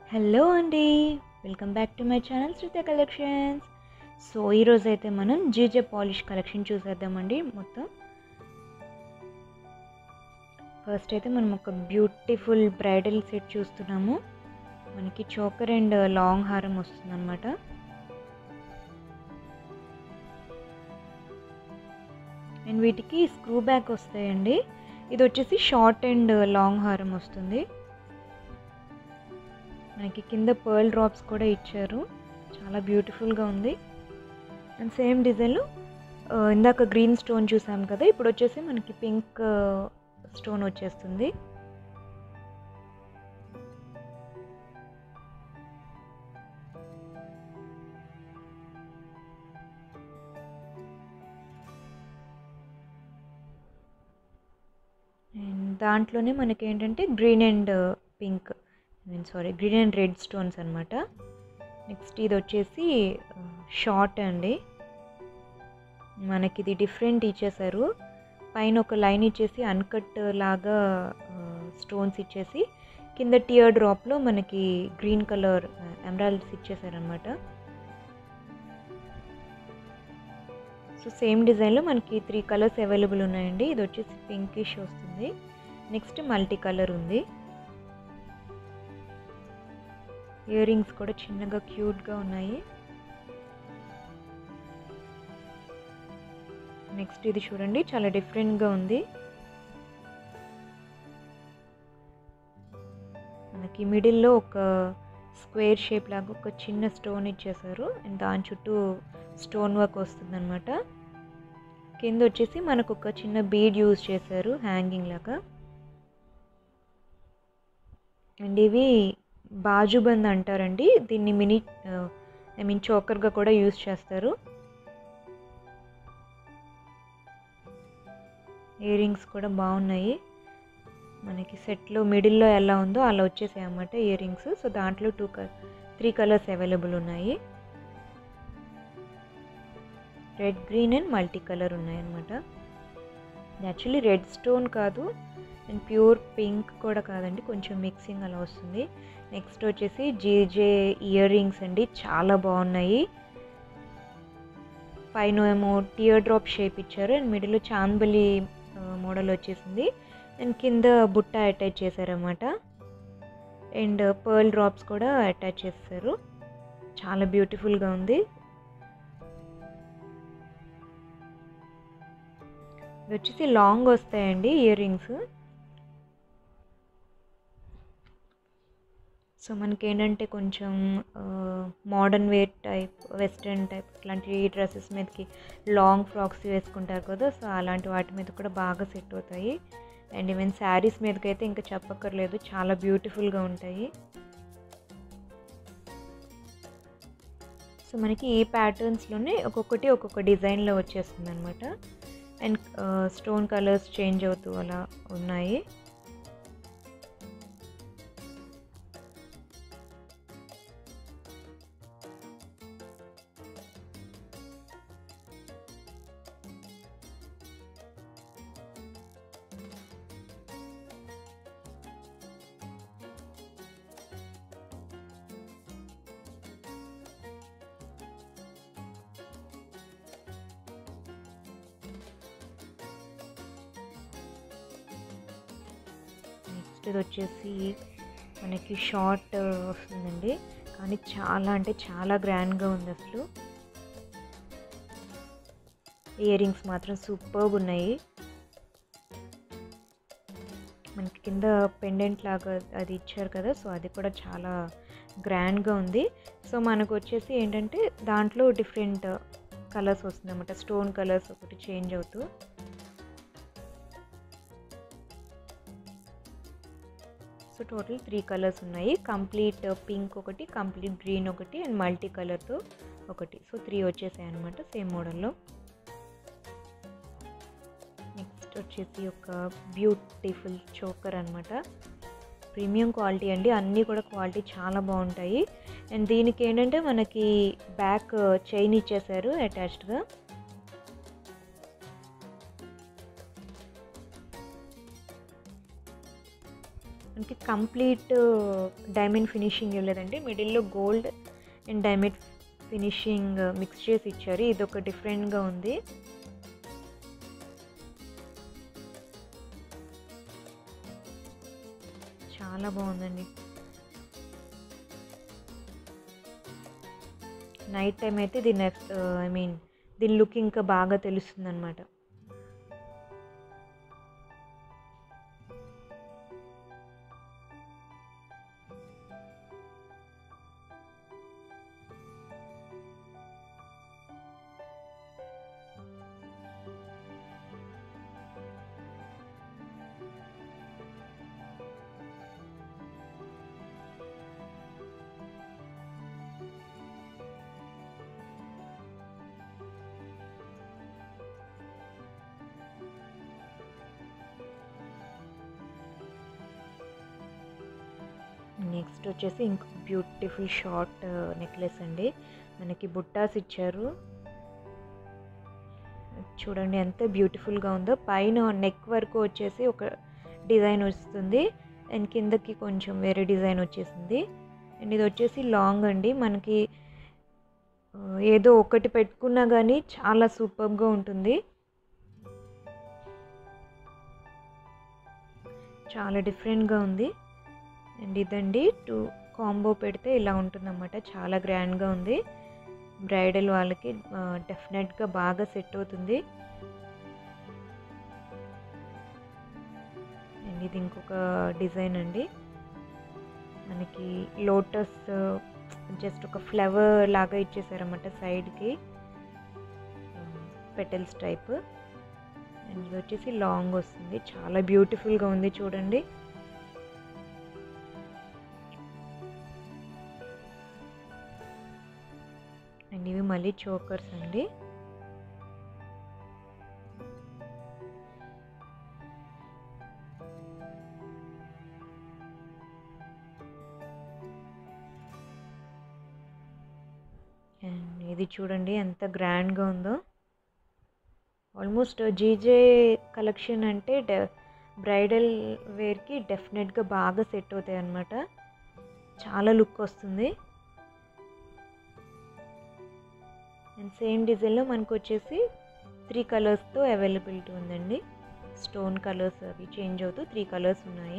Hello అండి welcome back to my channel Sreetha collections so ఈరోజు అయితే మనం జీజే పాలిష్ కలెక్షన్ చూసేద్దామండి మొత్తం ఫస్ట్ అయితే మనం ఒక బ్యూటిఫుల్ బ్రైడల్ సెట్ చూస్తున్నాము మనకి చోకర్ అండ్ లాంగ్ హారం వస్తుందన్నమాట అండ్ వీటికి స్క్రూ బ్యాక్ వస్తాయండి ఇది వచ్చేసి షార్ట్ అండ్ లాంగ్ హారం వస్తుంది మనకి కింద పర్ల్ డ్రాప్స్ కూడా ఇచ్చారు చాలా బ్యూటిఫుల్గా ఉంది అండ్ సేమ్ డిజైన్లో ఇందాక గ్రీన్ స్టోన్ చూసాం కదా ఇప్పుడు వచ్చేసి మనకి పింక్ స్టోన్ వచ్చేస్తుంది అండ్ దాంట్లోనే మనకి ఏంటంటే green and pink mean sorry green and red stones అనమాట నెక్స్ట్ ఇది వచ్చేసి షార్ట్ అండి మనకి ఇది డిఫరెంట్ ఇచ్చేసారు పైన ఒక లైన్ ఇచ్చేసి అన్కట్ లాగా స్టోన్స్ ఇచ్చేసి కింద టియర్ డ్రాప్లో మనకి గ్రీన్ కలర్ ఎమరాల్డ్స్ ఇచ్చేసారనమాట సో సేమ్ డిజైన్లో మనకి త్రీ కలర్స్ అవైలబుల్ ఉన్నాయండి ఇది వచ్చేసి పింకిష్ వస్తుంది నెక్స్ట్ మల్టీ కలర్ ఉంది ఇయర్ రింగ్స్ కూడా చిన్నగా క్యూట్గా ఉన్నాయి నెక్స్ట్ ఇది చూడండి చాలా డిఫరెంట్గా ఉంది మనకి మిడిల్లో ఒక స్క్వేర్ షేప్ లాగా ఒక చిన్న స్టోన్ ఇచ్చేసారు అండ్ దాని చుట్టూ స్టోన్ వర్క్ వస్తుందన్నమాట కింద వచ్చేసి మనకు ఒక చిన్న బీడ్ యూజ్ చేశారు హ్యాంగింగ్ లాగా అండ్ ఇవి బాజుబంద్ అంటారండి దీన్ని మినీ ఐ మీన్ చోకర్గా కూడా యూజ్ చేస్తారు ఇయర్ రింగ్స్ కూడా బాగున్నాయి మనకి సెట్లో మిడిల్లో ఎలా ఉందో అలా వచ్చేసాయి అన్నమాట ఇయర్ రింగ్స్ సో దాంట్లో టూ త్రీ కలర్స్ అవైలబుల్ ఉన్నాయి red green and multi colour ఉన్నాయన్నమాట యాక్చువల్లీ రెడ్ స్టోన్ కాదు అండ్ ప్యూర్ పింక్ కూడా కాదండి కొంచెం మిక్సింగ్ అలా వస్తుంది నెక్స్ట్ వచ్చేసి జీజే ఇయర్ రింగ్స్ అండి చాలా బాగున్నాయి పైన ఏమో టియర్ డ్రాప్ షేప్ ఇచ్చారు అండ్ మిడిల్లో చాంబలి మోడల్ వచ్చేసింది అండ్ కింద బుట్ట అటాచ్ చేశారన్నమాట అండ్ పర్ల్ డ్రాప్స్ కూడా అటాచ్ చేస్తారు చాలా బ్యూటిఫుల్గా ఉంది ఇది వచ్చేసి లాంగ్ వస్తాయండి ఇయర్ రింగ్స్ సో మనకి ఏంటంటే కొంచెం modern wear type western type ఇట్లాంటి డ్రెస్సెస్ మీదకి లాంగ్ ఫ్రాక్స్ వేసుకుంటారు కదా సో అలాంటి వాటి మీద కూడా బాగా సెట్ అవుతాయి అండ్ ఈవెన్ శారీస్ మీదకి అయితే ఇంకా చెప్పక్కర్లేదు చాలా బ్యూటిఫుల్గా ఉంటాయి సో మనకి ఈ ప్యాటర్న్స్లోనే ఒక్కొక్కటి ఒక్కొక్క డిజైన్లో వచ్చేస్తుంది అనమాట అండ్ స్టోన్ కలర్స్ చేంజ్ అవుతూ అలా ఉన్నాయి నెక్స్ట్ ఇది వచ్చేసి మనకి షార్ట్ వస్తుందండి కానీ చాలా అంటే చాలా గ్రాండ్గా ఉంది అసలు ఇయర్ రింగ్స్ మాత్రం సూపర్గా ఉన్నాయి మనకి కింద పెండెంట్ లాగా అది ఇచ్చారు కదా సో అది కూడా చాలా గ్రాండ్గా ఉంది సో మనకు వచ్చేసి ఏంటంటే దాంట్లో డిఫరెంట్ కలర్స్ వస్తుంది అనమాట స్టోన్ కలర్స్ ఒకటి చేంజ్ అవుతూ సో టోటల్ త్రీ కలర్స్ ఉన్నాయి కంప్లీట్ పింక్ ఒకటి కంప్లీట్ గ్రీన్ ఒకటి అండ్ మల్టీ కలర్తో ఒకటి సో త్రీ వచ్చేసాయి అనమాట సేమ్ మోడల్లో నెక్స్ట్ వచ్చేసి ఒక బ్యూటిఫుల్ చోకర్ అనమాట ప్రీమియం క్వాలిటీ అండి అన్నీ కూడా క్వాలిటీ చాలా బాగుంటాయి అండ్ దీనికి ఏంటంటే మనకి బ్యాక్ చైన్ ఇచ్చేసారు అటాచ్డ్గా మనకి కంప్లీట్ డైమండ్ ఫినిషింగ్ ఇవ్వలేదండి మిడిల్లో gold and diamond finishing mix చేసి ఇచ్చారు ఇది ఒక డిఫరెంట్గా ఉంది చాలా బాగుందండి నైట్ టైం అయితే దీని ఐ మీన్ దీని లుక్ ఇంకా బాగా తెలుస్తుంది అనమాట నెక్స్ట్ వచ్చేసి ఇంకొక బ్యూటిఫుల్ షార్ట్ నెక్లెస్ అండి మనకి బుట్టాస్ ఇచ్చారు చూడండి ఎంత బ్యూటిఫుల్గా ఉందో పైన నెక్ వరకు వచ్చేసి ఒక డిజైన్ వస్తుంది అండ్ కిందకి కొంచెం వేరే డిజైన్ వచ్చేసింది అండ్ ఇది వచ్చేసి లాంగ్ అండి మనకి ఆ, ఏదో ఒకటి పెట్టుకున్నా కానీ చాలా సూపర్గా ఉంటుంది చాలా డిఫరెంట్గా ఉంది అండ్ ఇదండి టూ కాంబో పెడితే ఇలా ఉంటుందన్నమాట చాలా గ్రాండ్గా ఉంది బ్రైడల్ వాళ్ళకి డెఫినెట్గా బాగా సెట్ అవుతుంది అండ్ ఇది ఇంకొక డిజైన్ అండి మనకి లోటస్ జస్ట్ ఒక ఫ్లవర్ లాగా ఇచ్చేసారన్నమాట సైడ్కి పెటల్స్ టైప్ అండ్ ఇది వచ్చేసి లాంగ్ వస్తుంది చాలా బ్యూటిఫుల్గా ఉంది చూడండి అండ్ ఇవి మళ్ళీ చోకర్స్ అండి అండ్ ఇది చూడండి ఎంత గ్రాండ్గా ఉందో ఆల్మోస్ట్ జీజే కలెక్షన్ అంటే డె బ్రైడల్ వేర్కి డెఫినెట్గా బాగా సెట్ అవుతాయి అన్నమాట చాలా లుక్ వస్తుంది అండ్ సేమ్ డిజైన్లో మనకు వచ్చేసి త్రీ కలర్స్తో అవైలబిలిటీ ఉందండి స్టోన్ కలర్స్ అవి చేంజ్ అవుతూ త్రీ కలర్స్ ఉన్నాయి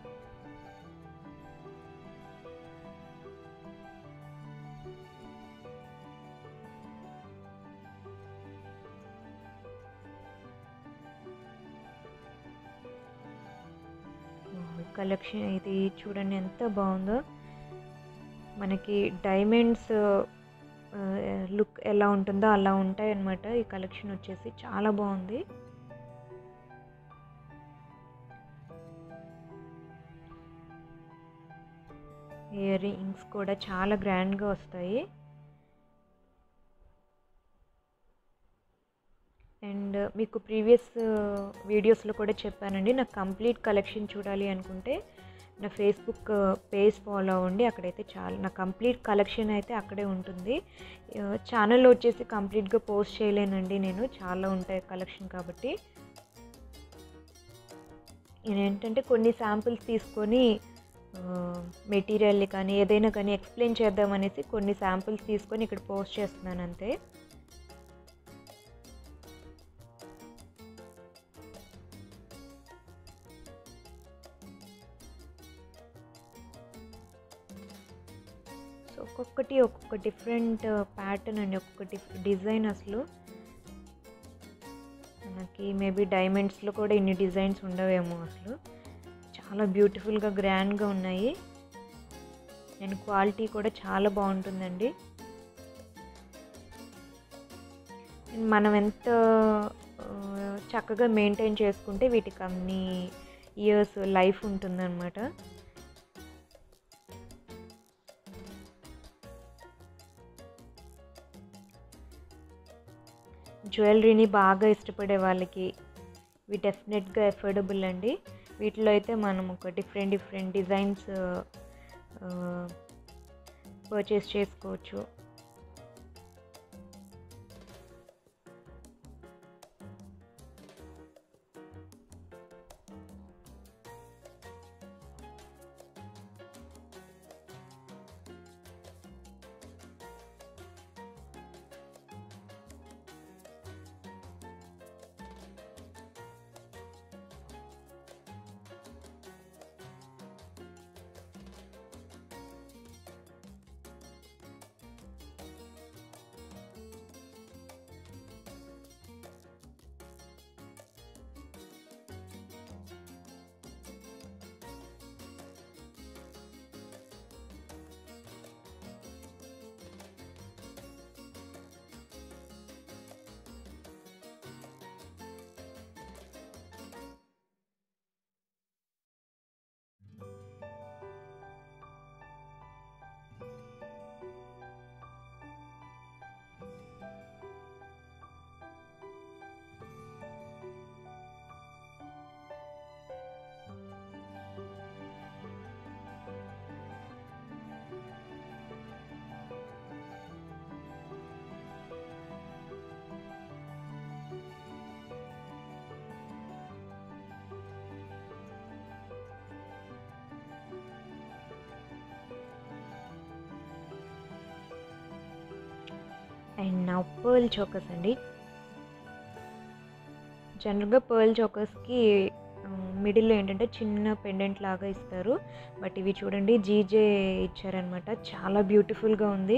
కలెక్షన్ ఇది చూడండి ఎంత బాగుందో మనకి డైమండ్స్ లుక్ ఎలా ఉంటుందో అలా ఉంటాయి అన్నమాట ఈ కలెక్షన్ వచ్చేసి చాలా బాగుంది ఇయర్ రింగ్స్ కూడా చాలా గ్రాండ్గా వస్తాయి అండ్ మీకు ప్రీవియస్ వీడియోస్లో కూడా చెప్పానండి నాకు కంప్లీట్ కలెక్షన్ చూడాలి అనుకుంటే నా ఫేస్బుక్ పేజ్ ఫాలో అవ్వండి అక్కడైతే చాలా నా కంప్లీట్ కలెక్షన్ అయితే అక్కడే ఉంటుంది ఛానల్లో వచ్చేసి కంప్లీట్గా పోస్ట్ చేయలేనండి నేను చాలా ఉంటాయి కలెక్షన్ కాబట్టి ఏంటంటే కొన్ని శాంపిల్స్ తీసుకొని మెటీరియల్ని కానీ ఏదైనా కానీ ఎక్స్ప్లెయిన్ చేద్దామనేసి కొన్ని శాంపిల్స్ తీసుకొని ఇక్కడ పోస్ట్ చేస్తున్నాను అంతే సో ఒక్కొక్కటి ఒక్కొక్క డిఫరెంట్ ప్యాటర్న్ అండి ఒక్కొక్క డిఫ్ డిజైన్ అసలు మనకి మేబీ డైమండ్స్లో కూడా ఇన్ని డిజైన్స్ ఉండవేమో అసలు చాలా బ్యూటిఫుల్గా గ్రాండ్గా ఉన్నాయి అండ్ క్వాలిటీ కూడా చాలా బాగుంటుందండి And మనం ఎంత ఆ, చక్కగా మెయింటైన్ చేసుకుంటే వీటికి అన్ని ఇయర్స్ లైఫ్ ఉంటుందన్నమాట జ్యువెలరీని బాగా ఇష్టపడే వాళ్ళకి ఇవి డెఫినెట్గా ఎఫోర్డబుల్ అండి వీటిలో అయితే మనం ఒక డిఫరెంట్ డిఫరెంట్ డిజైన్స్ పర్చేస్ చేసుకోవచ్చు అండ్ నా పర్ల్ చోకస్ అండి జనరల్గా పర్ల్ చోకస్కి మిడిల్లో ఏంటంటే చిన్న పెండెంట్ లాగా ఇస్తారు బట్ ఇవి చూడండి జీజే ఇచ్చారనమాట చాలా బ్యూటిఫుల్గా ఉంది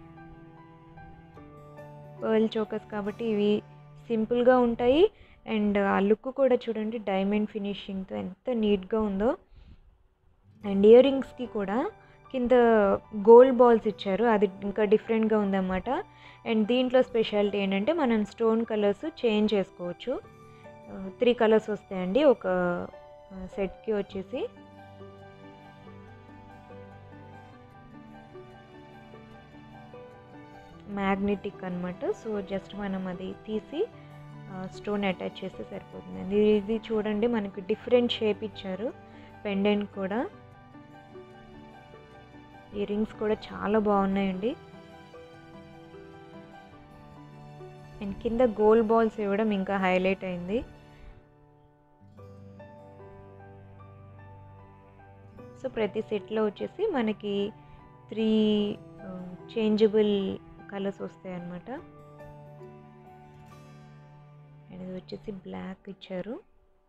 పర్ల్ చోకస్ కాబట్టి ఇవి సింపుల్గా ఉంటాయి అండ్ ఆ లుక్ కూడా చూడండి డైమండ్ ఫినిషింగ్తో ఎంత నీట్గా ఉందో అండ్ ఇయర్ రింగ్స్కి కూడా కింద గోల్డ్ బాల్స్ ఇచ్చారు అది ఇంకా డిఫరెంట్గా ఉందన్నమాట అండ్ దీంట్లో స్పెషాలిటీ ఏంటంటే మనం స్టోన్ కలర్స్ చేంజ్ చేసుకోవచ్చు త్రీ కలర్స్ వస్తాయండి ఒక సెట్కి వచ్చేసి మ్యాగ్నెటిక్ అనమాట సో జస్ట్ మనం అది తీసి స్టోన్ అటాచ్ చేస్తే సరిపోతుంది ఇది ఇది చూడండి మనకి డిఫరెంట్ షేప్ ఇచ్చారు పెండెంట్ కూడా ఈ రింగ్స్ కూడా చాలా బాగున్నాయండి అండ్ కింద గోల్డ్ బాల్స్ ఇవ్వడం ఇంకా హైలైట్ అయింది సో ప్రతి సెట్లో వచ్చేసి మనకి త్రీ చేంజబుల్ కలర్స్ వస్తాయి అన్నమాట అండ్ ఇది వచ్చేసి బ్లాక్ ఇచ్చారు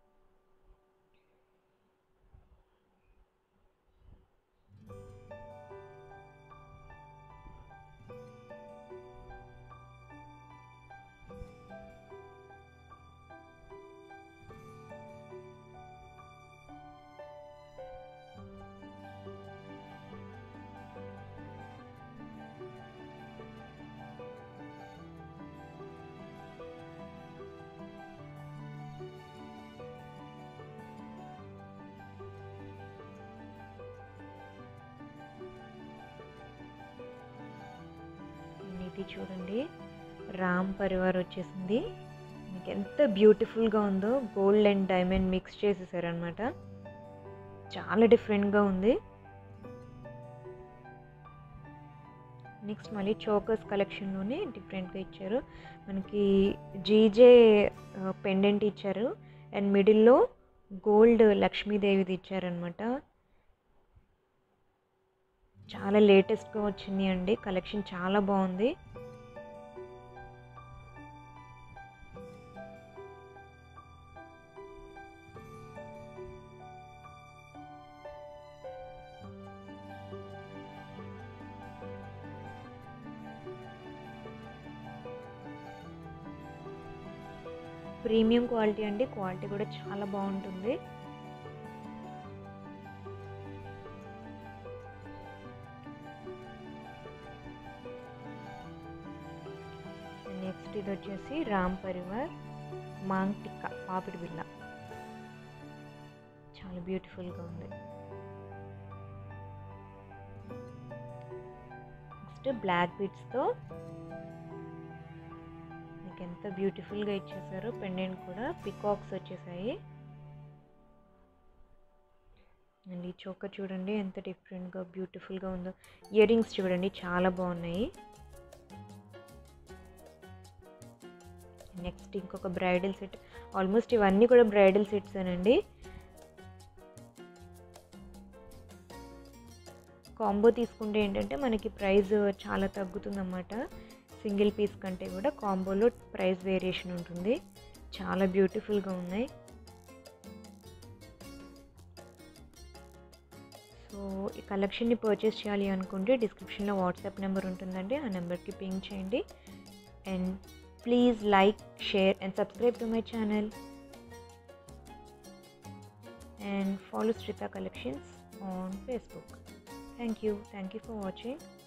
ఇది చూడండి రామ్ పరివార్ వచ్చేసింది మీకు ఎంత బ్యూటిఫుల్గా ఉందో గోల్డ్ అండ్ డైమండ్ మిక్స్ చేసేసారనమాట చాలా డిఫరెంట్గా ఉంది నెక్స్ట్ మళ్ళీ చోకర్స్ కలెక్షన్లోనే డిఫరెంట్గా ఇచ్చారు మనకి జీజే పెండెంట్ ఇచ్చారు అండ్ మిడిల్లో గోల్డ్ లక్ష్మీదేవిది ఇచ్చారనమాట చాలా లేటెస్ట్గా వచ్చింది అండి కలెక్షన్ చాలా బాగుంది ప్రీమియం క్వాలిటీ అండి క్వాలిటీ కూడా చాలా బాగుంటుంది నెక్స్ట్ ఇది వచ్చేసి రామ్ పరివార్ మాంగ్ టిక్కా పాపిడి బిల్ల చాలా బ్యూటిఫుల్గా ఉంది నెక్స్ట్ బ్లాక్ బీట్స్తో మీకు ఎంత బ్యూటిఫుల్గా ఇచ్చేసారో పెండెంట్ కూడా పికాక్స్ వచ్చేసాయి అండ్ ఈ చోక చూడండి ఎంత డిఫరెంట్గా బ్యూటిఫుల్గా ఉందో ఇయర్ రింగ్స్ చూడండి చాలా బాగున్నాయి నెక్స్ట్ ఇంకొక బ్రైడల్ సెట్ ఆల్మోస్ట్ ఇవన్నీ కూడా బ్రైడల్ సెట్స్ అండి కాంబో తీసుకుంటే ఏంటంటే మనకి ప్రైస్ చాలా తగ్గుతుందన్నమాట సింగిల్ పీస్ కంటే కూడా కాంబోలో ప్రైస్ వేరియేషన్ ఉంటుంది చాలా బ్యూటిఫుల్గా ఉన్నాయి సో ఈ కలెక్షన్ని పర్చేస్ చేయాలి అనుకుంటే డిస్క్రిప్షన్లో వాట్సాప్ నెంబర్ ఉంటుందండి ఆ నెంబర్కి పింక్ చేయండి and please like share and subscribe to my channel and follow Shrita Collections on Facebook. Thank you. Thank you for watching.